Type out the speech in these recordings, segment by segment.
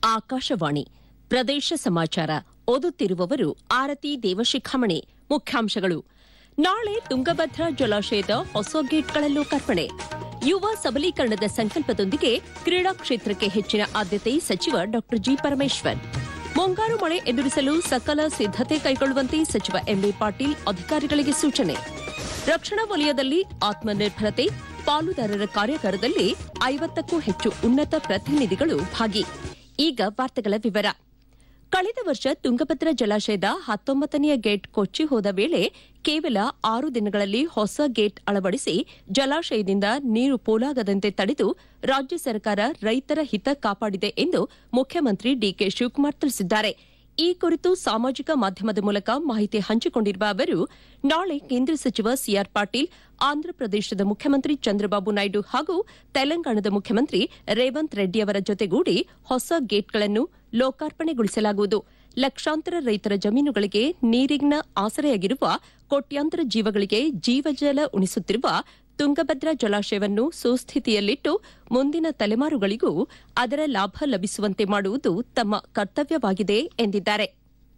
ಆಕಾಶವಾಣಿ ಪ್ರದೇಶ ಸಮಾಚಾರ ಓದುತ್ತಿರುವವರು ಆರತಿ ದೇವಶಿಖಾಮಣಿ ಮುಖ್ಯಾಂಶಗಳು ನಾಳೆ ತುಂಗಭದ್ರಾ ಜಲಾಶಯದ ಹೊಸ ಗೇಟ್ಗಳ ಲೋಕಾರ್ಪಣೆ ಯುವ ಸಬಲೀಕರಣದ ಸಂಕಲ್ಪದೊಂದಿಗೆ ಕ್ರೀಡಾ ಕ್ಷೇತ್ರಕ್ಕೆ ಹೆಚ್ಚಿನ ಆದ್ಯತೆ ಸಚಿವ ಡಾ ಜಿ ಪರಮೇಶ್ವರ್ ಮುಂಗಾರು ಮಳೆ ಎದುರಿಸಲು ಸಕಲ ಸಿದ್ದತೆ ಕೈಗೊಳ್ಳುವಂತೆ ಸಚಿವ ಎಂಬಿ ಪಾಟೀಲ್ ಅಧಿಕಾರಿಗಳಿಗೆ ಸೂಚನೆ ರಕ್ಷಣಾ ವಲಯದಲ್ಲಿ ಆತ್ಮನಿರ್ಭರತೆ ಪಾಲುದಾರರ ಕಾರ್ಯಾಗಾರದಲ್ಲಿ ಐವತ್ತಕ್ಕೂ ಹೆಚ್ಚು ಉನ್ನತ ಪ್ರತಿನಿಧಿಗಳು ಭಾಗಿ ಈಗ ವಾರ್ತೆಗಳ ವಿವರ ಕಳೆದ ವರ್ಷ ತುಂಗಭದ್ರಾ ಜಲಾಶಯದ ಹತ್ತೊಂಬತ್ತನೆಯ ಗೇಟ್ ಕೊಚ್ಚಿ ಹೋದ ವೇಳೆ ಕೇವಲ ಆರು ದಿನಗಳಲ್ಲಿ ಹೊಸ ಗೇಟ್ ಅಳವಡಿಸಿ ಜಲಾಶಯದಿಂದ ನೀರು ಪೋಲಾಗದಂತೆ ತಡೆದು ರಾಜ್ಯ ಸರ್ಕಾರ ರೈತರ ಹಿತ ಕಾಪಾಡಿದೆ ಎಂದು ಮುಖ್ಯಮಂತ್ರಿ ಡಿಕೆ ಶಿವಕುಮಾರ್ ತಿಳಿಸಿದ್ದಾರೆ ಈ ಕುರಿತು ಸಾಮಾಜಿಕ ಮಾಧ್ಯಮದ ಮೂಲಕ ಮಾಹಿತಿ ಹಂಚಿಕೊಂಡಿರುವ ಅವರು ನಾಳೆ ಕೇಂದ್ರ ಸಚಿವ ಸಿಆರ್ ಪಾಟೀಲ್ ಆಂಧ್ರಪ್ರದೇಶದ ಮುಖ್ಯಮಂತ್ರಿ ಚಂದ್ರಬಾಬು ನಾಯ್ಡು ಹಾಗೂ ತೆಲಂಗಾಣದ ಮುಖ್ಯಮಂತ್ರಿ ರೇವಂತ್ ರೆಡ್ಡಿ ಅವರ ಜೊತೆಗೂಡಿ ಹೊಸ ಗೇಟ್ಗಳನ್ನು ಲೋಕಾರ್ಪಣೆಗೊಳಿಸಲಾಗುವುದು ಲಕ್ಷಾಂತರ ರೈತರ ಜಮೀನುಗಳಿಗೆ ನೀರಿನ ಆಸರೆಯಾಗಿರುವ ಕೋಟ್ಯಾಂತರ ಜೀವಗಳಿಗೆ ಜೀವಜಲ ಉಣಿಸುತ್ತಿರುವ ತುಂಗಭದ್ರಾ ಜಲಾಶಯವನ್ನು ಸುಸ್ಥಿತಿಯಲ್ಲಿಟ್ಟು ಮುಂದಿನ ತಲೆಮಾರುಗಳಿಗೂ ಅದರ ಲಾಭ ಲಭಿಸುವಂತೆ ಮಾಡುವುದು ತಮ್ಮ ಕರ್ತವ್ಯವಾಗಿದೆ ಎಂದಿದ್ದಾರೆ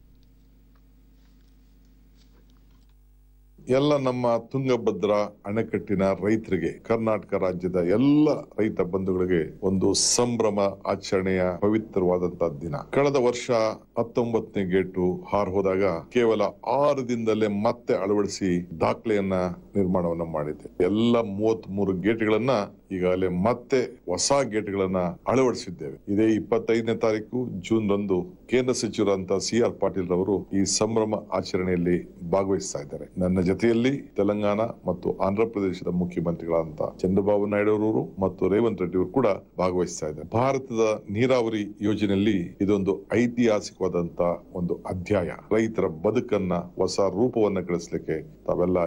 ಎಲ್ಲ ನಮ್ಮ ತುಂಗಭದ್ರಾ ಅಣೆಕಟ್ಟಿನ ರೈತರಿಗೆ ಕರ್ನಾಟಕ ರಾಜ್ಯದ ಎಲ್ಲ ರೈತ ಬಂಧುಗಳಿಗೆ ಒಂದು ಸಂಭ್ರಮ ಆಚರಣೆಯ ಪವಿತ್ರವಾದಂತಹ ದಿನ ಕಳೆದ ವರ್ಷ ಹತ್ತೊಂಬತ್ತನೇ ಗೇಟು ಹಾರ್ ಹೋದಾಗ ಕೇವಲ ಆರು ದಿನದಲ್ಲೇ ಮತ್ತೆ ಅಳವಡಿಸಿ ದಾಖಲೆಯನ್ನ ನಿರ್ಮಾಣವನ್ನ ಮಾಡಿದೆ ಎಲ್ಲ ಮೂವತ್ತ್ ಮೂರು ಗೇಟ್ಗಳನ್ನ ಈಗಾಗಲೇ ಮತ್ತೆ ಹೊಸ ಗೇಟ್ಗಳನ್ನ ಅಳವಡಿಸಿದ್ದೇವೆ ಇದೇ ಇಪ್ಪತ್ತೈದನೇ ತಾರೀಕು ಜೂನ್ ರಂದು ಕೇಂದ್ರ ಸಚಿವರಂತ ಸಿ ಆರ್ ಪಾಟೀಲ್ ರವರು ಈ ಸಂಭ್ರಮ ಆಚರಣೆಯಲ್ಲಿ ಭಾಗವಹಿಸ್ತಾ ಇದ್ದಾರೆ ನನ್ನ ಜೊತೆಯಲ್ಲಿ ತೆಲಂಗಾಣ ಮತ್ತು ಆಂಧ್ರ ಪ್ರದೇಶದ ಮುಖ್ಯಮಂತ್ರಿಗಳಾದಂತ ಚಂದ್ರಬಾಬು ನಾಯ್ಡು ಅವರು ಮತ್ತು ರೇವಂತ್ ರೆಡ್ಡಿ ಅವರು ಕೂಡ ಭಾಗವಹಿಸ್ತಾ ಇದ್ದಾರೆ ಭಾರತದ ನೀರಾವರಿ ಯೋಜನೆಯಲ್ಲಿ ಇದೊಂದು ಐತಿಹಾಸಿಕವಾದಂತ ಒಂದು ಅಧ್ಯಾಯ ರೈತರ ಬದುಕನ್ನ ಹೊಸ ರೂಪವನ್ನ ಗಳಿಸಲಿಕ್ಕೆ ತಾವೆಲ್ಲ